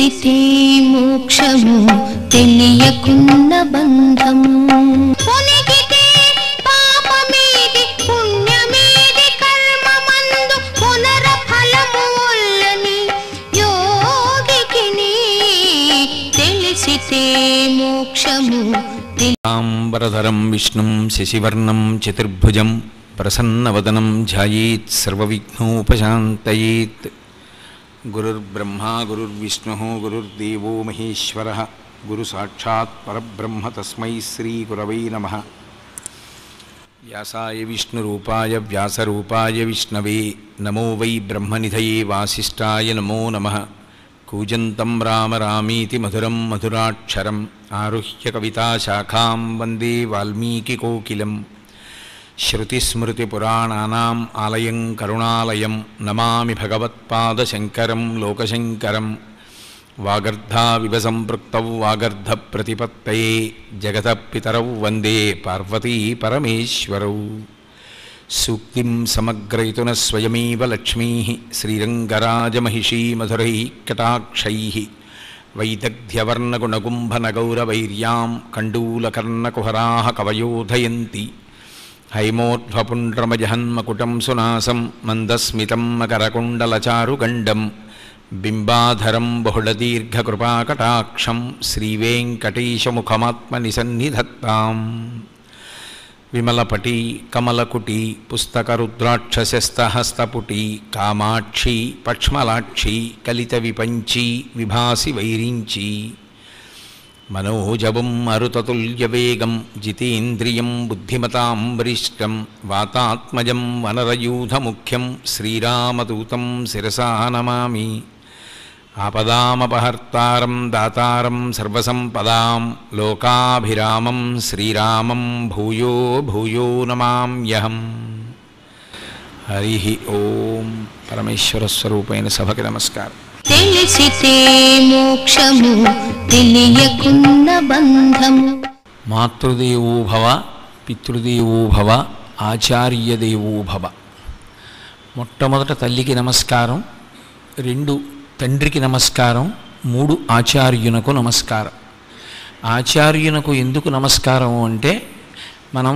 తెలిసితే మోక్షము తెలియకున్న బంధము పొనిగితే పాపమేది పుణ్యమేది కర్మమందు పునర ఫలము వల్లని యోగికిని తెలిసితే మోక్షము తెలి ఆంబరధరం విష్ణుం శశివర్ణం చతుర్భుజం ప్రసన్నవదనం ధ్యాయేత్ సర్వవిఘ్నోపశాంతయేత్ గురుర్బ్రహ్మా గురుర్విష్ణు గురుర్దేవో మహేశ్వర గురు సాక్షాత్ పరబ్రహ్మ తస్మై శ్రీ గురవై నమ వ్యాసాయ విష్ణురూపాయ వ్యాసరూపాయ విష్ణవే నమో వై బ్రహ్మనిధయే వాసిష్ఠాయ నమో నమః కూజంతం రామ రామీతి మధురం మధురాక్షరం ఆరుహ్య కవితాశాఖాం వందే వాల్మీకికోకిలం శృతిస్మృతిపురాణానాం ఆలయం కరుణాలయం నమామి భగవత్పాదశంకరం లోకశంకరం వాగర్ధావివ సంపృక్తౌ వాగర్ధప్రతిపత్తయే జగతపితరౌ వందే పార్వతీ పరమేశ్వరౌ సూక్తిం సమగ్రయతున స్వయమేవ లక్ష్మీ శ్రీరంగరాజమహిషీ మధురై కటాక్షై వైదగ్ధ్యవర్ణగుణగుంభనగౌరవైర్యాం కండూలకర్ణకుహరా కవయోధయంతి హైమోర్ధ్వపుండ్రమజహన్మకుటం సునాసం మందస్మితం మకరకుండలచారుగండం బింబాధరం బహుళదీర్ఘకృపాకటాక్షం శ్రీవేంకటేశముఖమాత్మనిసన్నిధత్తాం విమలపటి కమలకుటి పుస్తకరుద్రాక్షసస్తహస్తపుటి కామాక్షి పక్ష్మలాక్షి కలిత విపంచి విభాసి వైరించి మనోజవం మరుతతుల్యవేగం జితేంద్రియం బుద్ధిమతాం వరిష్టం వాతాత్మజం వనరయూధముఖ్యం శ్రీరామదూతం శిరసా నమామి ఆపదామపహర్తారం దాతారం సర్వసంపదాం లోకాభిరామం శ్రీరామం భూయో భూయో నమామ్యహం హరి ఓం పరమేశ్వర స్వరూపైన సభకి నమస్కారం తెలిసితే మోక్షము తెలియకున్న బంధము మాతృదేవో భవ పితృదేవో భవ ఆచార్యదేవో భవ మొట్టమొదట తల్లికి నమస్కారం రెండు తండ్రికి నమస్కారం మూడు ఆచార్యునకు నమస్కారం ఆచార్యునకు ఎందుకు నమస్కారం అంటే మనం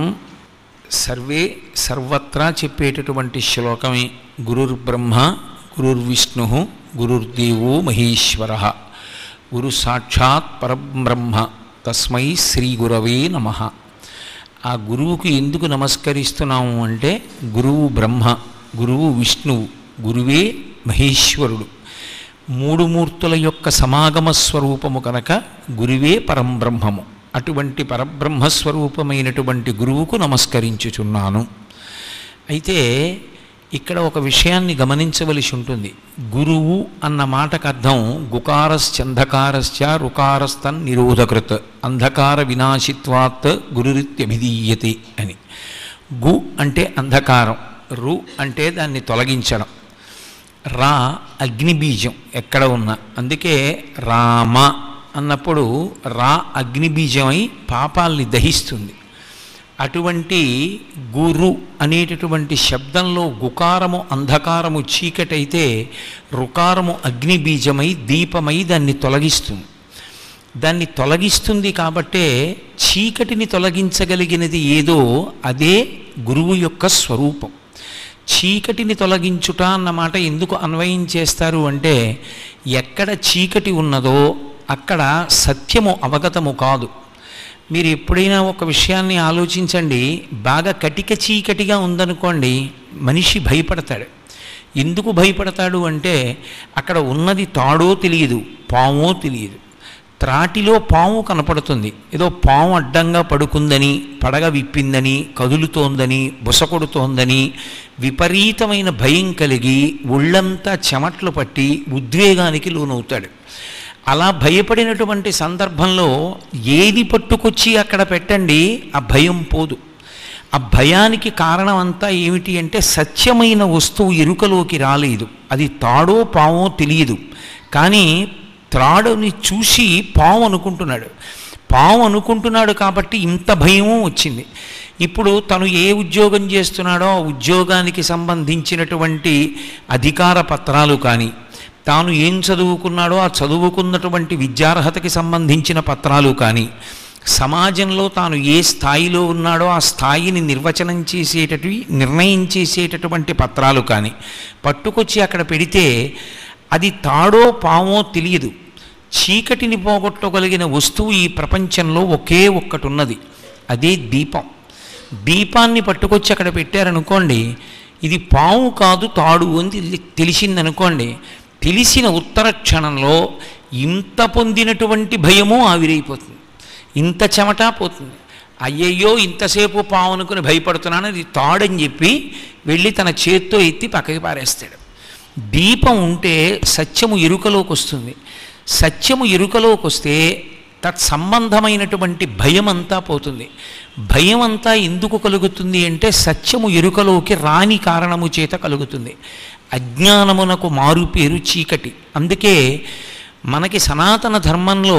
సర్వే సర్వత్రా చెప్పేటటువంటి శ్లోకమే గురుర్బ్రహ్మ గురుర్విష్ణు గురుర్దేవో మహేశ్వర గురు సాక్షాత్ పరబ్రహ్మ తస్మై శ్రీ గురవే నమ ఆ గురువుకు ఎందుకు నమస్కరిస్తున్నాము అంటే గురువు బ్రహ్మ గురువు విష్ణువు గురువే మహేశ్వరుడు మూడు మూర్తుల యొక్క సమాగమ స్వరూపము కనుక గురువే పరంబ్రహ్మము అటువంటి పరబ్రహ్మస్వరూపమైనటువంటి గురువుకు నమస్కరించుచున్నాను అయితే ఇక్కడ ఒక విషయాన్ని గమనించవలసి ఉంటుంది గురువు అన్న మాటకు అర్థం గుకారశ్చంధకారశ్చ రుకారస్తన్ నిరోధకృత్ అంధకార వినాశిత్వాత్ గురురిత్యభిధీయతే అని గు అంటే అంధకారం రు అంటే దాన్ని తొలగించడం రా అగ్నిబీజం ఎక్కడ ఉన్నా అందుకే రామ అన్నప్పుడు రా అగ్నిబీజమై పాపాల్ని దహిస్తుంది అటువంటి గురు అనేటటువంటి శబ్దంలో గుకారము అంధకారము చీకటైతే రుకారము అగ్నిబీజమై దీపమై దాన్ని తొలగిస్తుంది దాన్ని తొలగిస్తుంది కాబట్టే చీకటిని తొలగించగలిగినది ఏదో అదే గురువు యొక్క స్వరూపం చీకటిని తొలగించుట అన్నమాట ఎందుకు అన్వయం చేస్తారు అంటే ఎక్కడ చీకటి ఉన్నదో అక్కడ సత్యము అవగతము కాదు మీరు ఎప్పుడైనా ఒక విషయాన్ని ఆలోచించండి బాగా కటిక చీకటిగా ఉందనుకోండి మనిషి భయపడతాడు ఎందుకు భయపడతాడు అంటే అక్కడ ఉన్నది తాడో తెలియదు పామో తెలియదు త్రాటిలో పాము కనపడుతుంది ఏదో పాము అడ్డంగా పడుకుందని పడగ విప్పిందని కదులుతోందని బుసకొడుతోందని విపరీతమైన భయం కలిగి ఒళ్ళంతా చెమట్లు పట్టి ఉద్వేగానికి లోనవుతాడు అలా భయపడినటువంటి సందర్భంలో ఏది పట్టుకొచ్చి అక్కడ పెట్టండి ఆ భయం పోదు ఆ భయానికి కారణం అంతా ఏమిటి అంటే సత్యమైన వస్తువు ఎరుకలోకి రాలేదు అది తాడో పావో తెలియదు కానీ త్రాడుని చూసి పాము అనుకుంటున్నాడు పాము అనుకుంటున్నాడు కాబట్టి ఇంత భయము వచ్చింది ఇప్పుడు తను ఏ ఉద్యోగం చేస్తున్నాడో ఆ ఉద్యోగానికి సంబంధించినటువంటి అధికార పత్రాలు కానీ తాను ఏం చదువుకున్నాడో ఆ చదువుకున్నటువంటి విద్యార్హతకి సంబంధించిన పత్రాలు కానీ సమాజంలో తాను ఏ స్థాయిలో ఉన్నాడో ఆ స్థాయిని నిర్వచనం చేసేటటువంటి నిర్ణయం చేసేటటువంటి పత్రాలు కానీ పట్టుకొచ్చి అక్కడ పెడితే అది తాడో పామో తెలియదు చీకటిని పోగొట్టగలిగిన వస్తువు ఈ ప్రపంచంలో ఒకే ఒక్కటి ఉన్నది అదే దీపం దీపాన్ని పట్టుకొచ్చి అక్కడ పెట్టారనుకోండి ఇది పాము కాదు తాడు అని తెలి- తెలిసిందనుకోండి తెలిసిన ఉత్తర క్షణంలో ఇంత పొందినటువంటి భయము ఆవిరైపోతుంది ఇంత చెమట పోతుంది అయ్యయ్యో ఇంతసేపు పాము అనుకుని భయపడుతున్నాను ఇది తాడని చెప్పి వెళ్ళి తన చేత్తో ఎత్తి పక్కకి పారేస్తాడు దీపం ఉంటే సత్యము ఎరుకలోకి వస్తుంది సత్యము ఎరుకలోకి వస్తే తత్సంబంధమైనటువంటి భయం అంతా పోతుంది భయం అంతా ఎందుకు కలుగుతుంది అంటే సత్యము ఎరుకలోకి రాని కారణము చేత కలుగుతుంది అజ్ఞానమునకు మారు పేరు చీకటి అందుకే మనకి సనాతన ధర్మంలో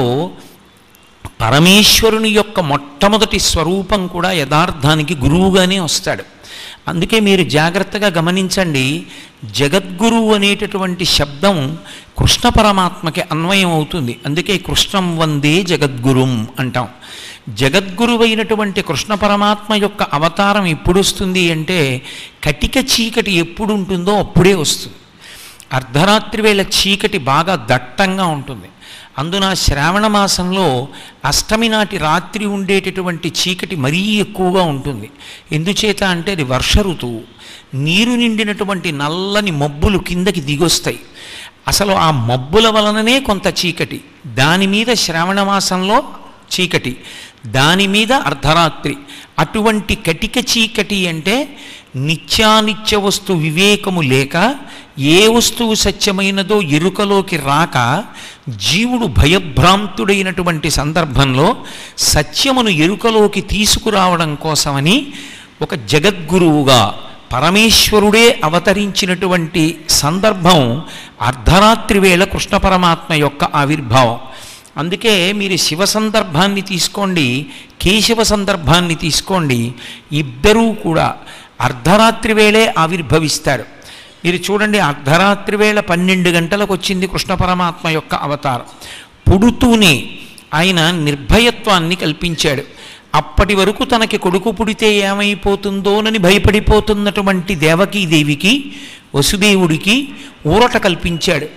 పరమేశ్వరుని యొక్క మొట్టమొదటి స్వరూపం కూడా యథార్థానికి గురువుగానే వస్తాడు అందుకే మీరు జాగ్రత్తగా గమనించండి జగద్గురువు అనేటటువంటి శబ్దం కృష్ణ పరమాత్మకి అన్వయం అవుతుంది అందుకే కృష్ణం వందే జగద్గురుం అంటాం జగద్గురువైనటువంటి కృష్ణ పరమాత్మ యొక్క అవతారం ఎప్పుడు వస్తుంది అంటే కటిక చీకటి ఎప్పుడు ఉంటుందో అప్పుడే వస్తుంది అర్ధరాత్రి వేళ చీకటి బాగా దట్టంగా ఉంటుంది అందున శ్రావణ మాసంలో అష్టమి నాటి రాత్రి ఉండేటటువంటి చీకటి మరీ ఎక్కువగా ఉంటుంది ఎందుచేత అంటే అది వర్ష ఋతువు నీరు నిండినటువంటి నల్లని మబ్బులు కిందకి దిగొస్తాయి అసలు ఆ మబ్బుల వలననే కొంత చీకటి దాని మీద శ్రావణ మాసంలో చీకటి దాని మీద అర్ధరాత్రి అటువంటి కటిక చీకటి అంటే నిత్యానిత్య వస్తు వివేకము లేక ఏ వస్తువు సత్యమైనదో ఎరుకలోకి రాక జీవుడు భయభ్రాంతుడైనటువంటి సందర్భంలో సత్యమును ఎరుకలోకి తీసుకురావడం కోసమని ఒక జగద్గురువుగా పరమేశ్వరుడే అవతరించినటువంటి సందర్భం అర్ధరాత్రి వేళ కృష్ణ పరమాత్మ యొక్క ఆవిర్భావం అందుకే మీరు శివ సందర్భాన్ని తీసుకోండి కేశవ సందర్భాన్ని తీసుకోండి ఇద్దరూ కూడా అర్ధరాత్రి వేళే ఆవిర్భవిస్తారు మీరు చూడండి అర్ధరాత్రి వేళ పన్నెండు గంటలకు వచ్చింది కృష్ణ పరమాత్మ యొక్క అవతారం పుడుతూనే ఆయన నిర్భయత్వాన్ని కల్పించాడు అప్పటి వరకు తనకి కొడుకు పుడితే ఏమైపోతుందోనని భయపడిపోతున్నటువంటి దేవకీదేవికి వసుదేవుడికి ఊరట కల్పించాడు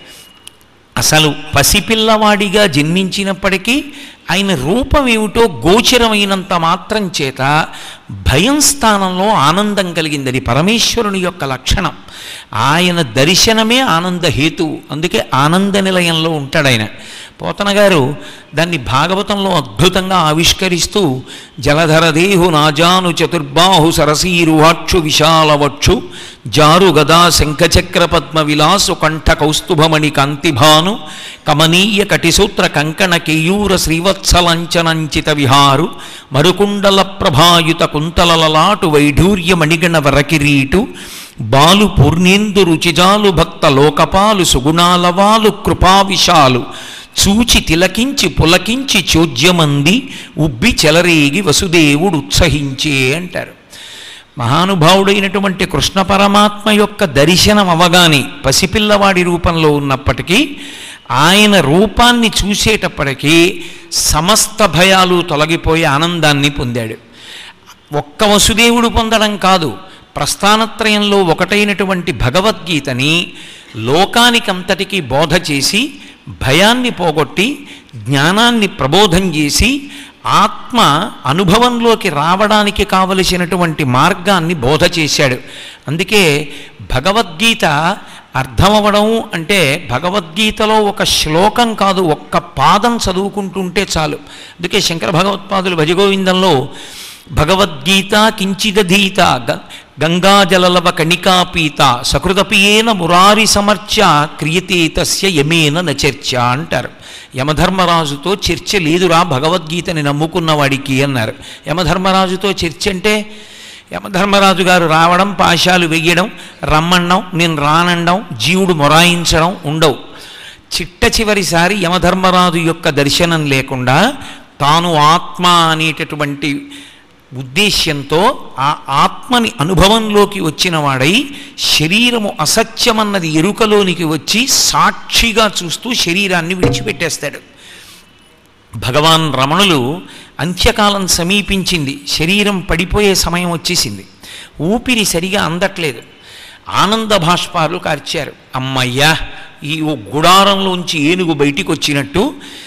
అసలు పసిపిల్లవాడిగా జన్మించినప్పటికీ ఆయన రూపం ఏమిటో గోచరమైనంత మాత్రం చేత భయం స్థానంలో ఆనందం కలిగింది అది పరమేశ్వరుని యొక్క లక్షణం ఆయన దర్శనమే ఆనంద హేతువు అందుకే ఆనంద నిలయంలో ఉంటాడు ఆయన పోతన గారు దాన్ని భాగవతంలో అద్భుతంగా ఆవిష్కరిస్తూ జలధర దేహు నాజాను చతుర్బాహు సరసీరుహాక్షు విశాలవక్షు జారు గదా శంఖచక్ర పద్మ విలాసు కంఠ కౌస్తుభమణి కాంతిభాను కమనీయ కటిసూత్ర కంకణ కేయూర శ్రీవత్సలంచనంచిత విహారు మరుకుండల ప్రభాయుత కుంతలలలాటు వైఢూర్య మణిగణ వరకిరీటు బాలు పూర్ణేందు రుచిజాలు భక్త లోకపాలు సుగుణాలవాలు కృపావిశాలు చూచి తిలకించి పులకించి చోద్యమంది ఉబ్బి చెలరేగి వసుదేవుడు ఉత్సహించే అంటారు మహానుభావుడైనటువంటి కృష్ణ పరమాత్మ యొక్క దర్శనం అవగానే పసిపిల్లవాడి రూపంలో ఉన్నప్పటికీ ఆయన రూపాన్ని చూసేటప్పటికీ సమస్త భయాలు తొలగిపోయి ఆనందాన్ని పొందాడు ఒక్క వసుదేవుడు పొందడం కాదు ప్రస్థానత్రయంలో ఒకటైనటువంటి భగవద్గీతని లోకానికంతటికీ బోధ చేసి భయాన్ని పోగొట్టి జ్ఞానాన్ని ప్రబోధం చేసి ఆత్మ అనుభవంలోకి రావడానికి కావలసినటువంటి మార్గాన్ని బోధ చేశాడు అందుకే భగవద్గీత అర్థమవడం అంటే భగవద్గీతలో ఒక శ్లోకం కాదు ఒక్క పాదం చదువుకుంటుంటే చాలు అందుకే శంకర భగవత్పాదులు భజగోవిందంలో భగవద్గీత కించిదధీత గ- గంగాజలలవ కణికాపీత సకృతపియేన మురారి సమర్చ క్రియతే తస్య యమేన నచర్చ అంటారు యమధర్మరాజుతో చర్చ లేదురా భగవద్గీతని నమ్ముకున్న వాడికి అన్నారు యమధర్మరాజుతో చర్చ అంటే యమధర్మరాజు గారు రావడం పాశాలు వెయ్యడం రమ్మనడం నేను రానండం జీవుడు మొరాయించడం ఉండవు చిట్ట చివరిసారి యమధర్మరాజు యొక్క దర్శనం లేకుండా తాను ఆత్మ అనేటటువంటి ఉద్దేశ్యంతో ఆ ఆత్మని అనుభవంలోకి వచ్చిన వాడై శరీరము అసత్యమన్నది ఎరుకలోనికి వచ్చి సాక్షిగా చూస్తూ శరీరాన్ని విడిచిపెట్టేస్తాడు భగవాన్ రమణులు అంత్యకాలం సమీపించింది శరీరం పడిపోయే సమయం వచ్చేసింది ఊపిరి సరిగా అందట్లేదు ఆనంద భాష్పాలు కార్చారు అమ్మయ్యా ఈ ఓ గుడారంలోంచి ఏనుగు బయటికి వచ్చినట్టు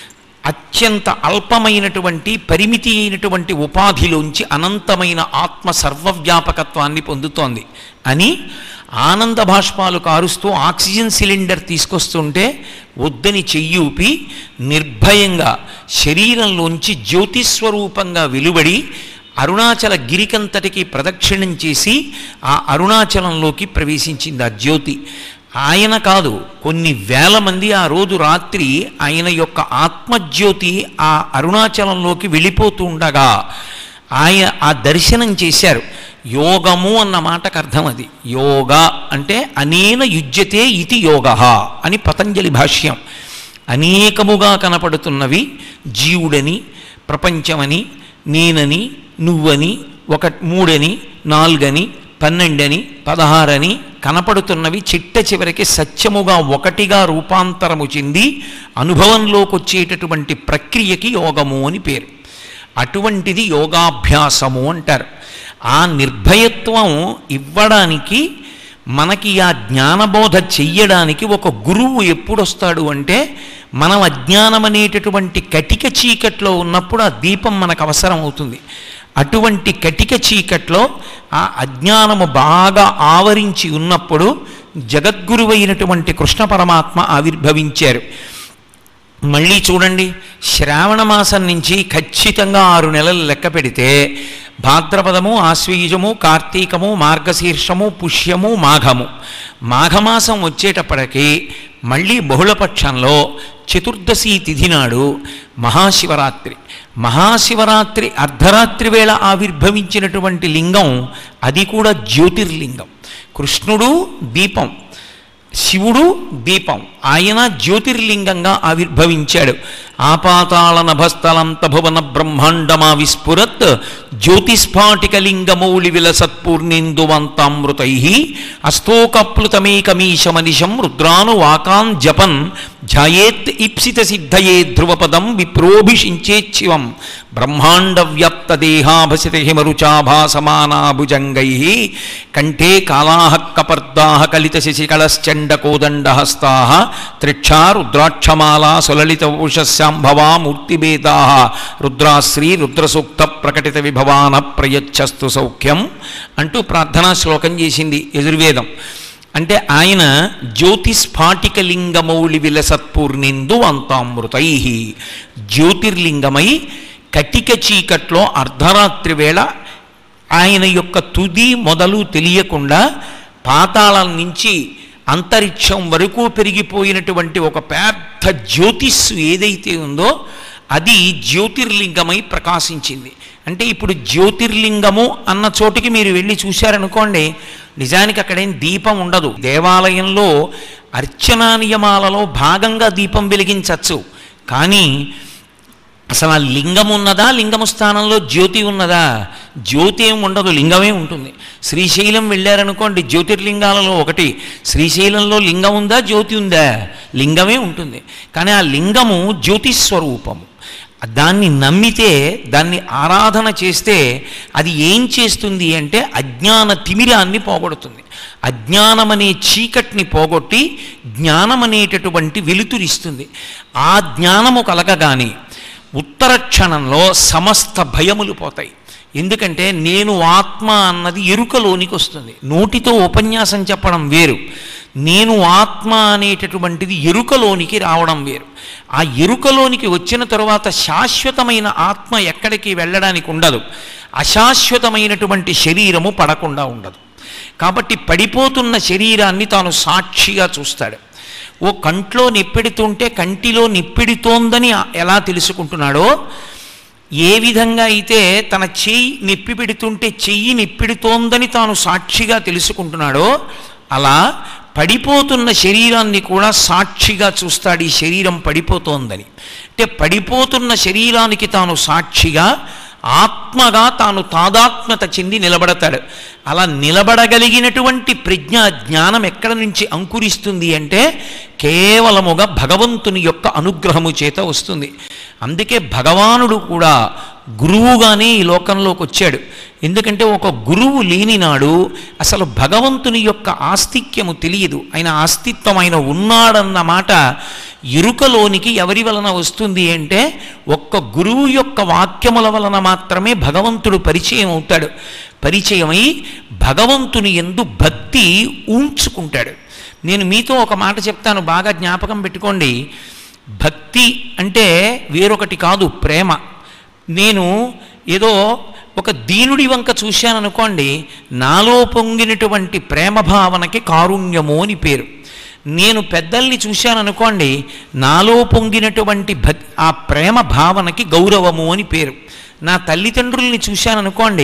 అత్యంత అల్పమైనటువంటి పరిమితి అయినటువంటి ఉపాధిలోంచి అనంతమైన ఆత్మ సర్వవ్యాపకత్వాన్ని పొందుతోంది అని ఆనంద భాష్పాలు కారుస్తూ ఆక్సిజన్ సిలిండర్ తీసుకొస్తుంటే వద్దని చెయ్యి ఊపి నిర్భయంగా శరీరంలోంచి జ్యోతిస్వరూపంగా వెలువడి అరుణాచల గిరికంతటికి ప్రదక్షిణం చేసి ఆ అరుణాచలంలోకి ప్రవేశించింది ఆ జ్యోతి ఆయన కాదు కొన్ని వేల మంది ఆ రోజు రాత్రి ఆయన యొక్క ఆత్మజ్యోతి ఆ అరుణాచలంలోకి వెళ్ళిపోతూ ఉండగా ఆయన ఆ దర్శనం చేశారు యోగము అన్న మాటకు అర్థం అది యోగ అంటే అనేన యుజ్యతే ఇది యోగ అని పతంజలి భాష్యం అనేకముగా కనపడుతున్నవి జీవుడని ప్రపంచమని నేనని నువ్వని ఒక మూడని నాలుగని పన్నెండని పదహారని కనపడుతున్నవి చిట్ట చివరికి సత్యముగా ఒకటిగా రూపాంతరము చెంది అనుభవంలోకి వచ్చేటటువంటి ప్రక్రియకి యోగము అని పేరు అటువంటిది యోగాభ్యాసము అంటారు ఆ నిర్భయత్వం ఇవ్వడానికి మనకి ఆ జ్ఞానబోధ చెయ్యడానికి ఒక గురువు ఎప్పుడు వస్తాడు అంటే మనం అజ్ఞానం అనేటటువంటి కటిక చీకట్లో ఉన్నప్పుడు ఆ దీపం మనకు అవసరం అవుతుంది అటువంటి కటిక చీకట్లో ఆ అజ్ఞానము బాగా ఆవరించి ఉన్నప్పుడు జగద్గురువైనటువంటి కృష్ణ పరమాత్మ ఆవిర్భవించారు మళ్ళీ చూడండి శ్రావణ మాసం నుంచి ఖచ్చితంగా ఆరు నెలలు లెక్క పెడితే భాద్రపదము ఆశ్వీజము కార్తీకము మార్గశీర్షము పుష్యము మాఘము మాఘమాసం వచ్చేటప్పటికి మళ్ళీ బహుళపక్షంలో చతుర్దశి తిథి నాడు మహాశివరాత్రి మహాశివరాత్రి అర్ధరాత్రి వేళ ఆవిర్భవించినటువంటి లింగం అది కూడా జ్యోతిర్లింగం కృష్ణుడు దీపం శివుడు దీపం ఆయన జ్యోతిర్లింగంగా ఆవిర్భవించాడు ఆపాతాళ నభస్థలంత భువన బ్రహ్మాండమా విస్ఫురత్ జ్యోతిస్ఫాటికలింగమౌళి విలసత్పూర్ణేందువంతామృతై అస్తోకప్లుతమేకమీశమనిశం రుద్రాను వాకాన్ జపన్ ధ్యాయేత్ ఇప్సిత సిద్ధయే ధ్రువపదం విప్రోభిషించేచ్చివం బ్రహ్మాండ వ్యాప్త దేహాభసిత హిమరుచాభాసమానాభుజంగై కంఠే కాళాహ కపర్దాహ కలిత శశికళశ్చండకోదండహస్తా త్రిక్షా రుద్రాక్షమాలా సులలిత ఉషశాంభవా మూర్తిభేదా రుద్రాశ్రీ రుద్రసూక్త ప్రకటిత విభవాన ప్రయచ్చస్తు సౌఖ్యం అంటూ ప్రార్థనా శ్లోకం చేసింది యజుర్వేదం అంటే ఆయన జ్యోతిస్ఫాటికలింగమౌళి విలసత్పూర్ణిందు అంతామృతై జ్యోతిర్లింగమై కటిక చీకట్లో అర్ధరాత్రి వేళ ఆయన యొక్క తుది మొదలు తెలియకుండా పాతాళం నుంచి అంతరిక్షం వరకు పెరిగిపోయినటువంటి ఒక పెద్ద జ్యోతిస్సు ఏదైతే ఉందో అది జ్యోతిర్లింగమై ప్రకాశించింది అంటే ఇప్పుడు జ్యోతిర్లింగము అన్న చోటికి మీరు వెళ్ళి చూశారనుకోండి నిజానికి అక్కడేం దీపం ఉండదు దేవాలయంలో అర్చనా నియమాలలో భాగంగా దీపం వెలిగించవచ్చు కానీ అసలు ఆ లింగం ఉన్నదా లింగము స్థానంలో జ్యోతి ఉన్నదా జ్యోతి ఏం ఉండదు లింగమే ఉంటుంది శ్రీశైలం వెళ్ళారనుకోండి జ్యోతిర్లింగాలలో ఒకటి శ్రీశైలంలో లింగం ఉందా జ్యోతి ఉందా లింగమే ఉంటుంది కానీ ఆ లింగము జ్యోతిస్వరూపము దాన్ని నమ్మితే దాన్ని ఆరాధన చేస్తే అది ఏం చేస్తుంది అంటే అజ్ఞాన తిమిరాన్ని పోగొడుతుంది అజ్ఞానం అనే చీకటిని పోగొట్టి జ్ఞానం అనేటటువంటి వెలుతురిస్తుంది ఆ జ్ఞానము కలగగానే ఉత్తర క్షణంలో సమస్త భయములు పోతాయి ఎందుకంటే నేను ఆత్మ అన్నది ఎరుకలోనికి వస్తుంది నోటితో ఉపన్యాసం చెప్పడం వేరు నేను ఆత్మ అనేటటువంటిది ఎరుకలోనికి రావడం వేరు ఆ ఎరుకలోనికి వచ్చిన తరువాత శాశ్వతమైన ఆత్మ ఎక్కడికి వెళ్ళడానికి ఉండదు అశాశ్వతమైనటువంటి శరీరము పడకుండా ఉండదు కాబట్టి పడిపోతున్న శరీరాన్ని తాను సాక్షిగా చూస్తాడు ఓ కంట్లో నిప్పెడుతుంటే కంటిలో నిప్పెడుతోందని ఎలా తెలుసుకుంటున్నాడో ఏ విధంగా అయితే తన చెయ్యి నిప్పి పెడుతుంటే చెయ్యి నిప్పిడుతోందని తాను సాక్షిగా తెలుసుకుంటున్నాడో అలా పడిపోతున్న శరీరాన్ని కూడా సాక్షిగా చూస్తాడు ఈ శరీరం పడిపోతోందని అంటే పడిపోతున్న శరీరానికి తాను సాక్షిగా ఆత్మగా తాను తాదాత్మ్యత చెంది నిలబడతాడు అలా నిలబడగలిగినటువంటి ప్రజ్ఞ జ్ఞానం ఎక్కడ నుంచి అంకురిస్తుంది అంటే కేవలముగా భగవంతుని యొక్క అనుగ్రహము చేత వస్తుంది అందుకే భగవానుడు కూడా గురువుగానే ఈ లోకంలోకి వచ్చాడు ఎందుకంటే ఒక గురువు లేని నాడు అసలు భగవంతుని యొక్క ఆస్తిక్యము తెలియదు ఆయన ఆస్తిత్వం ఆయన ఉన్నాడన్న మాట ఎరుకలోనికి ఎవరి వలన వస్తుంది అంటే ఒక్క గురువు యొక్క వాక్యముల వలన మాత్రమే భగవంతుడు పరిచయం అవుతాడు పరిచయమై భగవంతుని ఎందు భక్తి ఉంచుకుంటాడు నేను మీతో ఒక మాట చెప్తాను బాగా జ్ఞాపకం పెట్టుకోండి భక్తి అంటే వేరొకటి కాదు ప్రేమ నేను ఏదో ఒక దీనుడి వంక చూశాను అనుకోండి నాలో పొంగినటువంటి ప్రేమ భావనకి కారుణ్యము అని పేరు నేను పెద్దల్ని చూశాను అనుకోండి నాలో పొంగినటువంటి భక్ ఆ ప్రేమ భావనకి గౌరవము అని పేరు నా తల్లిదండ్రుల్ని చూశాను అనుకోండి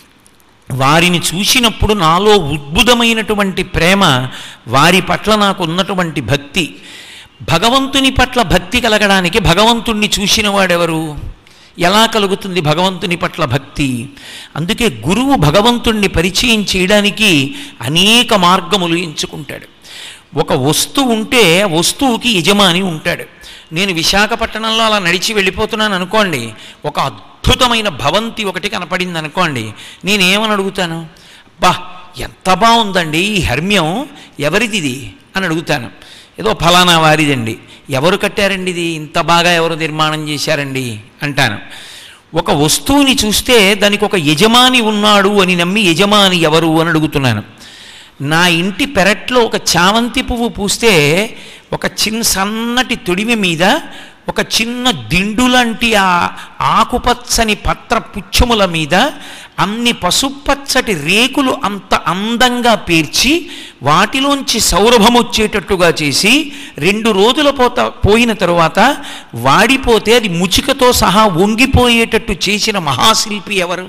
వారిని చూసినప్పుడు నాలో ఉద్భుతమైనటువంటి ప్రేమ వారి పట్ల నాకు ఉన్నటువంటి భక్తి భగవంతుని పట్ల భక్తి కలగడానికి భగవంతుణ్ణి చూసిన వాడెవరు ఎలా కలుగుతుంది భగవంతుని పట్ల భక్తి అందుకే గురువు భగవంతుణ్ణి పరిచయం చేయడానికి అనేక మార్గములు ఎంచుకుంటాడు ఒక వస్తువు ఉంటే వస్తువుకి యజమాని ఉంటాడు నేను విశాఖపట్నంలో అలా నడిచి వెళ్ళిపోతున్నాను అనుకోండి ఒక అద్భుతమైన భవంతి ఒకటి కనపడింది అనుకోండి నేనేమని అడుగుతాను బా ఎంత బాగుందండి ఈ హర్మ్యం ఎవరిది ఇది అని అడుగుతాను ఏదో ఫలానా వారిదండి ఎవరు కట్టారండి ఇది ఇంత బాగా ఎవరు నిర్మాణం చేశారండి అంటాను ఒక వస్తువుని చూస్తే దానికి ఒక యజమాని ఉన్నాడు అని నమ్మి యజమాని ఎవరు అని అడుగుతున్నాను నా ఇంటి పెరట్లో ఒక చామంతి పువ్వు పూస్తే ఒక చిన్న సన్నటి తొడిమి మీద ఒక చిన్న దిండు లాంటి ఆ ఆకుపచ్చని పత్ర పుచ్చముల మీద అన్ని పసుపచ్చటి రేకులు అంత అందంగా పేర్చి వాటిలోంచి సౌరభం వచ్చేటట్టుగా చేసి రెండు రోజుల పోత పోయిన తరువాత వాడిపోతే అది ముచికతో సహా వంగిపోయేటట్టు చేసిన మహాశిల్పి ఎవరు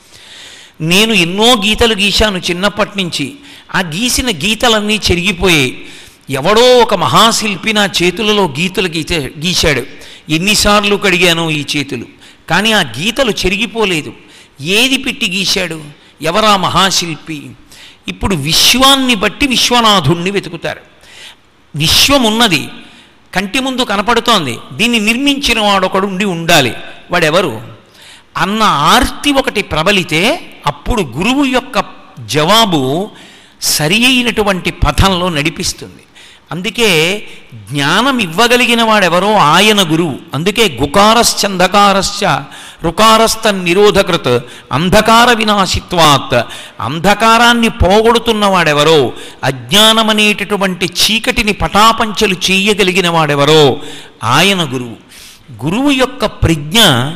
నేను ఎన్నో గీతలు గీశాను చిన్నప్పటి నుంచి ఆ గీసిన గీతలన్నీ చెరిగిపోయాయి ఎవడో ఒక మహాశిల్పి నా చేతులలో గీతలు గీతే గీశాడు ఎన్నిసార్లు కడిగాను ఈ చేతులు కానీ ఆ గీతలు చెరిగిపోలేదు ఏది పెట్టి గీశాడు ఎవరా మహాశిల్పి ఇప్పుడు విశ్వాన్ని బట్టి విశ్వనాథుణ్ణి వెతుకుతారు విశ్వం ఉన్నది కంటి ముందు కనపడుతోంది దీన్ని నిర్మించిన వాడొకడు ఉండి ఉండాలి వాడెవరు అన్న ఆర్తి ఒకటి ప్రబలితే అప్పుడు గురువు యొక్క జవాబు సరి అయినటువంటి పథంలో నడిపిస్తుంది అందుకే జ్ఞానం ఇవ్వగలిగిన వాడెవరో ఆయన గురువు అందుకే గుకారశ్చంధకారశ్చ రుకారస్థ నిరోధకృత్ అంధకార వినాశిత్వాత్ అంధకారాన్ని పోగొడుతున్న వాడెవరో అజ్ఞానమనేటటువంటి చీకటిని పటాపంచలు చేయగలిగిన వాడెవరో ఆయన గురువు గురువు యొక్క ప్రజ్ఞ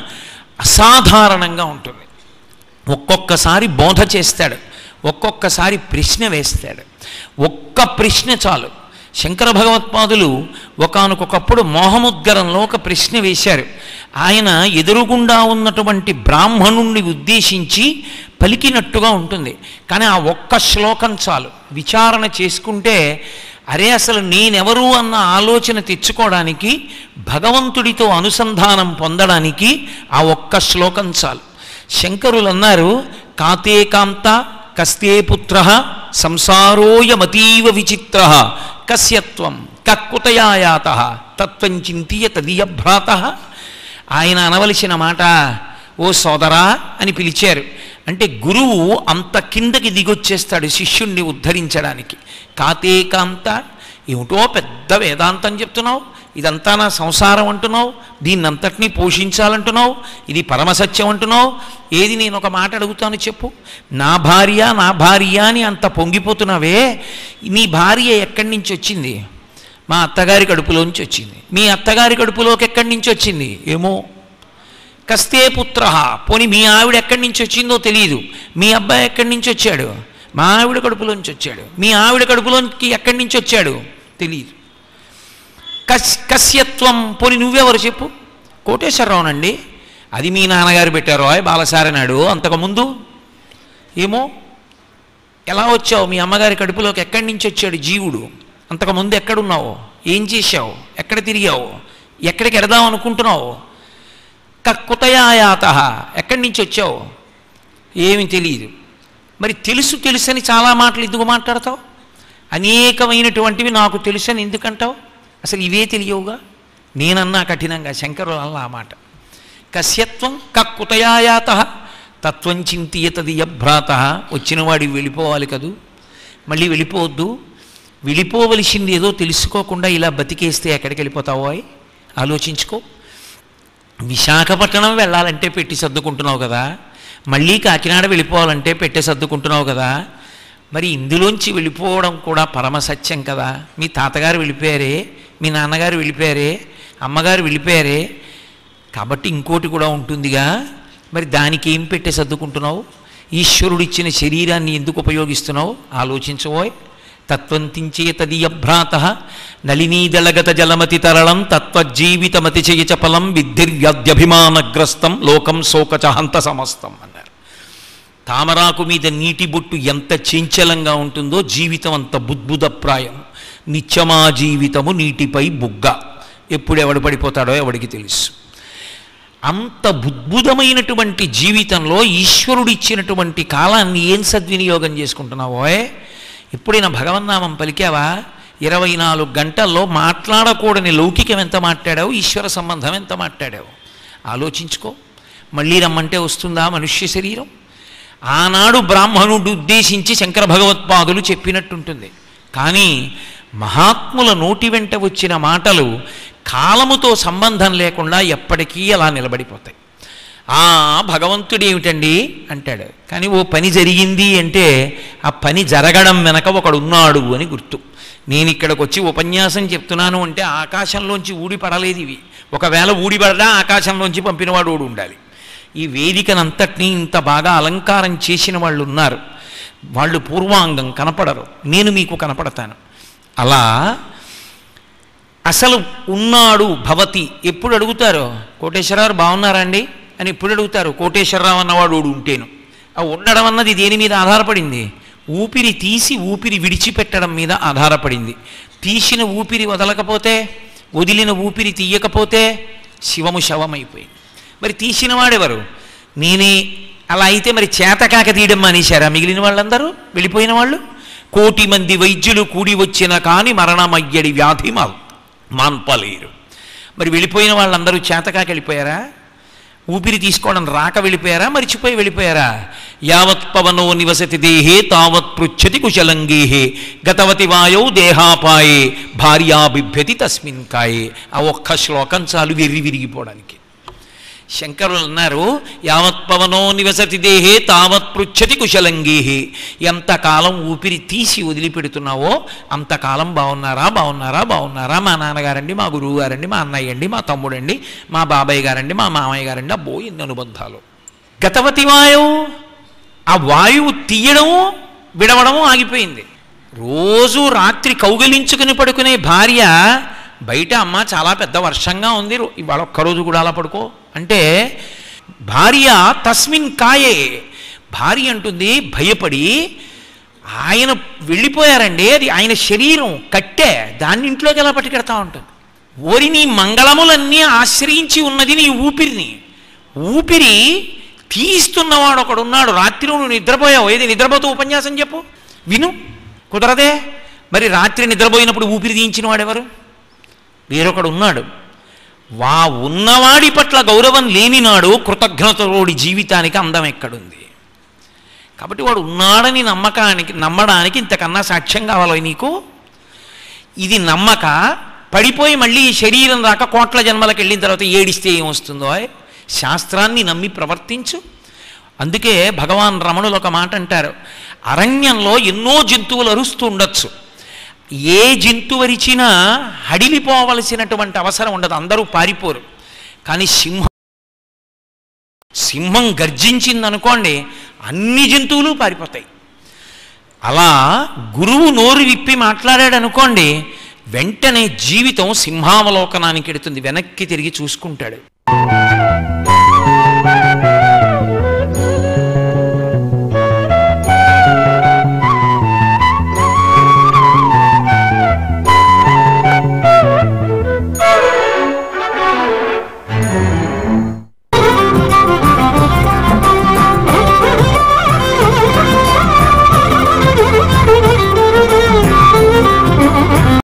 అసాధారణంగా ఉంటుంది ఒక్కొక్కసారి బోధ చేస్తాడు ఒక్కొక్కసారి ప్రశ్న వేస్తాడు ఒక్క ప్రశ్న చాలు శంకర భగవత్పాదులు ఒకానొకప్పుడు మోహముద్గరంలో ఒక ప్రశ్న వేశారు ఆయన ఎదురుగుండా ఉన్నటువంటి బ్రాహ్మణుణ్ణి ఉద్దేశించి పలికినట్టుగా ఉంటుంది కానీ ఆ ఒక్క శ్లోకం చాలు విచారణ చేసుకుంటే అరే అసలు నేనెవరు అన్న ఆలోచన తెచ్చుకోవడానికి భగవంతుడితో అనుసంధానం పొందడానికి ఆ ఒక్క శ్లోకం చాలు శంకరులు అన్నారు కాతే కాంత కస్తే పుత్ర సంసారోయమతీవ విచిత్ర కస్యత్వం కక్కుతయాయాత తత్వం చింతియ తదియ భ్రాత ఆయన అనవలసిన మాట ఓ సోదరా అని పిలిచారు అంటే గురువు అంత కిందకి దిగొచ్చేస్తాడు శిష్యుణ్ణి ఉద్ధరించడానికి కాతే కాంత ఏమిటో పెద్ద వేదాంతం చెప్తున్నావు ఇదంతా నా సంసారం అంటున్నావు దీన్నంతటినీ పోషించాలంటున్నావు ఇది పరమసత్యం అంటున్నావు ఏది నేను ఒక మాట అడుగుతాను చెప్పు నా భార్య నా భార్య అని అంత పొంగిపోతున్నావే నీ భార్య ఎక్కడి నుంచి వచ్చింది మా అత్తగారి కడుపులోంచి వచ్చింది మీ అత్తగారి కడుపులోకి ఎక్కడి నుంచి వచ్చింది ఏమో కస్తే పుత్ర పోని మీ ఆవిడ ఎక్కడి నుంచి వచ్చిందో తెలియదు మీ అబ్బాయి ఎక్కడి నుంచి వచ్చాడు మా ఆవిడ కడుపులోంచి వచ్చాడు మీ ఆవిడ కడుపులోకి ఎక్కడి నుంచి వచ్చాడు తెలియదు కస్ కస్యత్వం పోని నువ్వెవరు చెప్పు కోటేశ్వరరావునండి అది మీ నాన్నగారు పెట్టారు ఆయ్ బాలసారి నాడు అంతకుముందు ఏమో ఎలా వచ్చావు మీ అమ్మగారి కడుపులోకి ఎక్కడి నుంచి వచ్చాడు జీవుడు అంతకుముందు ఎక్కడున్నావు ఏం చేశావు ఎక్కడ తిరిగావు ఎక్కడికి ఎడదాం అనుకుంటున్నావు కుతయాయాత ఎక్కడి ఎక్కడి నుంచి వచ్చావు ఏమి తెలియదు మరి తెలుసు తెలుసని చాలా మాటలు ఎందుకు మాట్లాడతావు అనేకమైనటువంటివి నాకు తెలుసని ఎందుకంటావు అసలు ఇవే తెలియవుగా నేనన్నా కఠినంగా శంకరులు అన్న ఆ మాట కస్యత్వం కక్కుతయాయాత తత్వం చింతియతది యభ్రాత వచ్చినవాడికి వెళ్ళిపోవాలి కదూ మళ్ళీ వెళ్ళిపోవద్దు వెళ్ళిపోవలసింది ఏదో తెలుసుకోకుండా ఇలా బతికేస్తే ఎక్కడికి వెళ్ళిపోతావో అయ్? ఆలోచించుకో విశాఖపట్నం వెళ్ళాలంటే పెట్టి సర్దుకుంటున్నావు కదా మళ్ళీ కాకినాడ వెళ్ళిపోవాలంటే పెట్టే సర్దుకుంటున్నావు కదా మరి ఇందులోంచి వెళ్ళిపోవడం కూడా పరమ సత్యం కదా మీ తాతగారు వెళ్ళిపోయారే మీ నాన్నగారు వెళ్ళిపోయారే అమ్మగారు వెళ్ళిపోయారే కాబట్టి ఇంకోటి కూడా ఉంటుందిగా మరి దానికి ఏం పెట్టే సర్దుకుంటున్నావు ఈశ్వరుడిచ్చిన శరీరాన్ని ఎందుకు ఉపయోగిస్తున్నావు ఆలోచించబోయ్ తత్వంతించేతదీయభ్రాత నలినీదళగత జలమతి తరళం తత్వజీవితమతి చేయ చపలం విద్ధిర్వ్యధ్యభిమానగ్రస్తం లోకం శోకచ హంత సమస్తం అన్నారు తామరాకు మీద నీటి బొట్టు ఎంత చంచలంగా ఉంటుందో జీవితం అంత బుద్భుతప్రాయం నిత్యమా జీవితము నీటిపై బుగ్గ ఎప్పుడు ఎవడు పడిపోతాడో ఎవడికి తెలుసు అంత బుద్భుతమైనటువంటి జీవితంలో ఈశ్వరుడిచ్చినటువంటి కాలాన్ని ఏం సద్వినియోగం చేసుకుంటున్నావోయ్ ఎప్పుడైనా భగవన్నామం పలికావా ఇరవై నాలుగు గంటల్లో మాట్లాడకూడని లౌకికం ఎంత మాట్లాడావు ఈశ్వర సంబంధం ఎంత మాట్లాడావు ఆలోచించుకో మళ్ళీ రమ్మంటే వస్తుందా మనుష్య శరీరం ఆనాడు బ్రాహ్మణుడు ఉద్దేశించి శంకర భగవత్పాదులు చెప్పినట్టుంటుంది కానీ మహాత్ముల నోటి వెంట వచ్చిన మాటలు కాలముతో సంబంధం లేకుండా ఎప్పటికీ అలా నిలబడిపోతాయి ఆ భగవంతుడు ఏమిటండి అంటాడు కానీ ఓ పని జరిగింది అంటే ఆ పని జరగడం వెనక ఒకడు ఉన్నాడు అని గుర్తు నేను ఇక్కడికి వచ్చి ఉపన్యాసం చెప్తున్నాను అంటే ఆకాశంలోంచి ఊడి పడలేదు ఇవి ఒకవేళ ఊడిపడదా ఆకాశంలోంచి పంపినవాడు ఊడి ఉండాలి ఈ వేదికనంతటినీ ఇంత బాగా అలంకారం చేసిన వాళ్ళు ఉన్నారు వాళ్ళు పూర్వాంగం కనపడరు నేను మీకు కనపడతాను అలా అసలు ఉన్నాడు భవతి ఎప్పుడు అడుగుతారు కోటేశ్వరరావు బాగున్నారా అండి అని ఎప్పుడు అడుగుతారు కోటేశ్వరరావు అన్నవాడు ఓడు ఉంటేను ఆ ఉండడం అన్నది దేని మీద ఆధారపడింది ఊపిరి తీసి ఊపిరి విడిచిపెట్టడం మీద ఆధారపడింది తీసిన ఊపిరి వదలకపోతే వదిలిన ఊపిరి తీయకపోతే శివము శవమైపోయింది మరి తీసిన వాడెవరు నేనే అలా అయితే మరి చేతకాక తీయడం మానేశారా మిగిలిన వాళ్ళందరూ వెళ్ళిపోయిన వాళ్ళు కోటి మంది వైద్యులు కూడి వచ్చిన కాని మరణమయ్యడి వ్యాధి మా మాన్పలేరు మరి వెళ్ళిపోయిన వాళ్ళందరూ చేతకాక వెళ్ళిపోయారా ఊపిరి తీసుకోవడం రాక వెళ్ళిపోయారా మరిచిపోయి వెళ్ళిపోయారా యావత్ పవనో నివసతి దేహే తావత్ పృచ్చతి కుశలంగేహే గతవతి వాయౌ దేహాపాయే భార్యా బిభ్యతి తస్మిన్ కాయే ఆ ఒక్క శ్లోకం చాలు విరిగి విరిగిపోవడానికి శంకరులు అన్నారు యావత్ పవనో నివసతి దేహే తావత్ పృచ్చతి కుశలంగేహే ఎంతకాలం ఊపిరి తీసి వదిలిపెడుతున్నావో అంతకాలం బాగున్నారా బాగున్నారా బాగున్నారా మా నాన్నగారండి మా గురువు గారండి మా అన్నయ్య అండి మా తమ్ముడండి మా బాబాయ్ గారండి మా మామయ్య గారండి అబ్బో ఎన్ని అనుబంధాలు గతవతి వాయువు ఆ వాయువు తీయడము విడవడము ఆగిపోయింది రోజు రాత్రి కౌగిలించుకుని పడుకునే భార్య బయట అమ్మ చాలా పెద్ద వర్షంగా ఉంది రో- ఇవాళ ఒక్కరోజు కూడా అలా పడుకో అంటే భార్య తస్మిన్ కాయే భార్య అంటుంది భయపడి ఆయన వెళ్ళిపోయారండి అది ఆయన శరీరం కట్టే దాన్ని ఇంట్లోకి ఎలా పట్టుకెడతా ఉంటుంది ఓరి నీ మంగళములన్నీ ఆశ్రయించి ఉన్నది నీ ఊపిరిని ఊపిరి తీస్తున్నవాడు ఒకడున్నాడు రాత్రి నువ్వు నిద్రపోయావు ఏది నిద్రపోతూ ఉపన్యాసం చెప్పు విను కుదరదే మరి రాత్రి నిద్రపోయినప్పుడు ఊపిరి తీయించిన వాడెవరు వేరొకడు ఉన్నాడు వా ఉన్నవాడి పట్ల గౌరవం లేనినాడు కృతజ్ఞతలోడి జీవితానికి అందం ఎక్కడుంది కాబట్టి వాడు ఉన్నాడని నమ్మకానికి నమ్మడానికి ఇంతకన్నా సాక్ష్యం కావాలి నీకు ఇది నమ్మక పడిపోయి మళ్ళీ ఈ శరీరం రాక కోట్ల జన్మలకు వెళ్ళిన తర్వాత ఏడిస్తే ఏమొస్తుందో శాస్త్రాన్ని నమ్మి ప్రవర్తించు అందుకే భగవాన్ రమణులు ఒక మాట అంటారు అరణ్యంలో ఎన్నో జంతువులు అరుస్తూ ఉండొచ్చు ఏ జంతువు అరిచినా హడిలిపోవలసినటువంటి అవసరం ఉండదు అందరూ పారిపోరు కానీ సింహం సింహం గర్జించిందనుకోండి అన్ని జంతువులు పారిపోతాయి అలా గురువు నోరు విప్పి మాట్లాడాడు అనుకోండి వెంటనే జీవితం సింహావలోకనానికి ఎడుతుంది వెనక్కి తిరిగి చూసుకుంటాడు